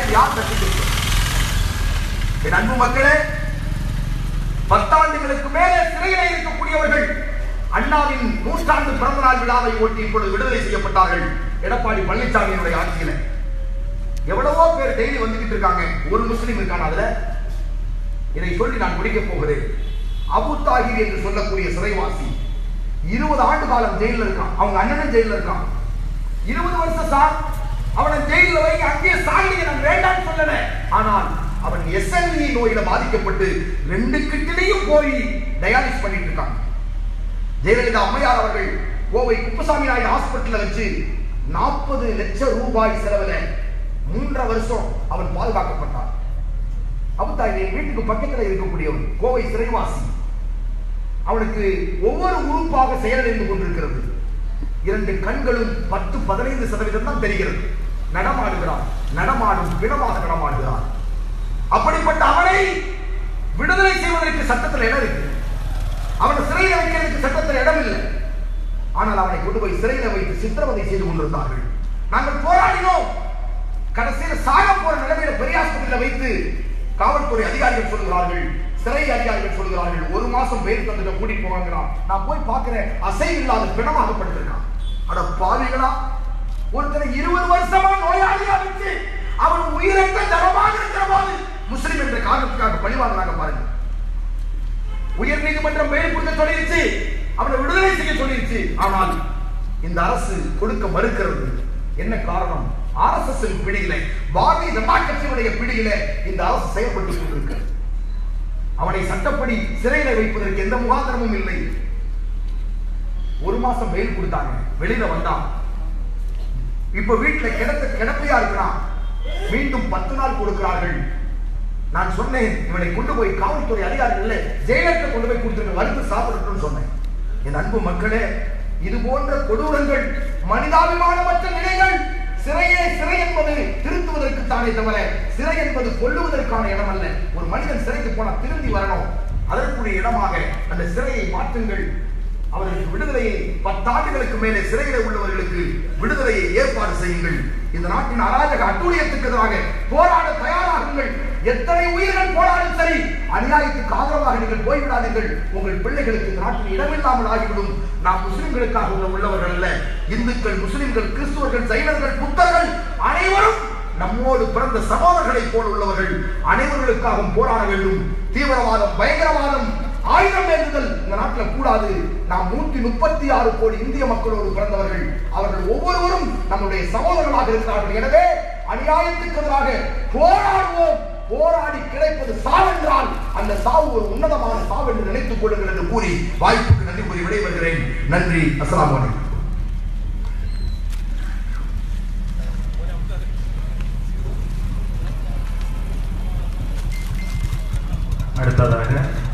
என்று யார் கற்பிக்கிறது என் அன்பு மக்களே பத்தாண்டுகளுக்கு மேலே சிறையிலே இருக்கக்கூடியவர்கள் அண்ணாவின் நூற்றாண்டு பிறந்த நாள் விழாவை ஒட்டி இப்பொழுது விடுதலை செய்யப்பட்டார்கள் எடப்பாடி பழனிசாமியினுடைய ஆட்சியில எவ்வளவோ பேர் டெய்லி வந்துகிட்டு இருக்காங்க ஒரு முஸ்லீம் இருக்கான அதுல இதை சொல்லி நான் முடிக்க போகிறேன் அபு தாகிர் என்று சொல்லக்கூடிய சிறைவாசி இருபது ஆண்டு காலம் ஜெயில இருக்கான் அவங்க அண்ணனும் ஜெயில இருக்கான் இருபது வருஷம் சார் அவனை ஜெயில வை அங்கேயே சாகிங்க நான் வேண்டாம்னு சொல்லல ஆனால் அவன் எஸ்எல்இ நோயில பாதிக்கப்பட்டு ரெண்டு கிட்டிலையும் போய் டயாலிஸ் பண்ணிட்டு இருக்கான் ஜெயலலிதா அம்மையார் அவர்கள் கோவை குப்புசாமி நாயுடு ஹாஸ்பிட்டல்ல வச்சு நாற்பது லட்சம் ரூபாய் செலவுல மூன்றரை வருஷம் அவன் பாதுகாக்கப்பட்டான் அபுதாய் என் வீட்டுக்கு பக்கத்துல இருக்கக்கூடியவன் கோவை சிறைவாசி அவனுக்கு ஒவ்வொரு உறுப்பாக செயலிழந்து கொண்டிருக்கிறது இரண்டு கண்களும் பத்து பதினைந்து சதவீதம் தான் தெரிகிறது நடமாடுகிறான் நடமாடும் பிணமாக நடமாடுகிறான் அப்படிப்பட்ட அவனை விடுதலை செய்வதற்கு சட்டத்தில் இடம் இருக்கு அவனை சிறையில் வைக்கிறதுக்கு சட்டத்தில் இடம் இல்லை ஆனால் அவனை கொண்டு போய் சிறையில் வைத்து சித்திரவதை செய்து கொண்டிருந்தார்கள் நாங்கள் போராடினோம் கடைசியில் சாக போற நிலைமையில பெரியாஸ்பத்திரியில வைத்து காவல்துறை அதிகாரிகள் சொல்கிறார்கள் சிறை அதிகாரிகள் சொல்கிறார்கள் ஒரு மாசம் வெயில் தந்துட்டு கூட்டிட்டு போவாங்கிறான் நான் போய் பார்க்கிறேன் அசைவில்லாத பிணமாக படுத்திருக்கான் அட பாவிகளா ஒருத்தனை இருபது வருஷமா நோயாளியா வச்சு அவன் உயிரற்ற ஜனமாக இருக்கிற போது முஸ்லிம் என்ற காரணத்துக்காக பழி வாங்குறாங்க பாருங்க உயர் நீதிமன்றம் பெயர் கொடுக்க சொல்லிருச்சு அவனை விடுதலை செய்ய சொல்லிருச்சு ஆனால் இந்த அரசு கொடுக்க மறுக்கிறது என்ன காரணம் ஆர்எஸ்எஸ் பிடியில பாரதிய ஜனதா கட்சியினுடைய பிடியில இந்த அரசு செயல்பட்டுக் கொண்டிருக்கிறது அவனை சட்டப்படி சிறையில வைப்பதற்கு எந்த முகாந்திரமும் இல்லை ஒரு மாசம் வெயில் கொடுத்தாங்க வெளியில வந்தான் இப்ப வீட்டுல கிடத்த கிடப்பையா இருக்கிறான் மீண்டும் பத்து நாள் கொடுக்கிறார்கள் நான் சொன்னேன் இவனை கொண்டு போய் காவல்துறை அதிகாரிகள் ஜெயலலிதா கொண்டு போய் கொடுத்துருங்க வறுத்து சாப்பிடட்டும்னு சொன்னேன் என் அன்பு மக்களே இது போன்ற கொடூரங்கள் மனிதாபிமானமற்ற நிலைகள் சிறையே சிறை என்பது திருத்துவதற்கு தானே தவிர சிறை என்பது கொல்லுவதற்கான இடம் அல்ல ஒரு மனிதன் சிறைக்கு போனா திரும்பி வரணும் அதற்குரிய இடமாக அந்த சிறையை மாற்றுங்கள் அவர்களுக்கு விடுதலையை பத்தாண்டுகளுக்கு மேலே சிறையில் உள்ளவர்களுக்கு விடுதலையை ஏற்பாடு செய்யுங்கள் இந்த நாட்டின் அராஜக அட்டூழியத்துக்கு எதிராக போராட தயாராகுங்கள் எத்தனை உயிர்கள் போராடும் சரி அநியாயத்துக்கு ஆதரவாக நீங்கள் போய்விடாதீர்கள் உங்கள் பிள்ளைகளுக்கு இந்த நாட்டில் இடமில்லாமல் ஆகிவிடும் நாம் முஸ்லிம்களுக்காக உள்ள உள்ளவர்கள் அல்ல இந்துக்கள் முஸ்லிம்கள் கிறிஸ்துவர்கள் ஜைனர்கள் புத்தர்கள் அனைவரும் நம்மோடு பிறந்த சகோதரர்களைப் போல உள்ளவர்கள் அனைவர்களுக்காகவும் போராட வேண்டும் தீவிரவாதம் பயங்கரவாதம் ஆயுதம் ஏந்துதல் இந்த நாட்டில் கூடாது நாம் நூத்தி முப்பத்தி ஆறு கோடி இந்திய மக்களோடு பிறந்தவர்கள் அவர்கள் ஒவ்வொருவரும் நம்முடைய சகோதரர்களாக இருக்கிறார்கள் எனவே அநியாயத்துக்கு எதிராக போராடுவோம் போராடி கிடைப்பது சாவென்றால் அந்த சாவு ஒரு உன்னதமான சாவு என்று நினைத்துக் கொள்ளுங்கள் என்று கூறி வாய்ப்புக்கு நன்றி கூறி விடைபெறுகிறேன் நன்றி அஸ்ஸலாமு அலைக்கும் அடுத்ததாக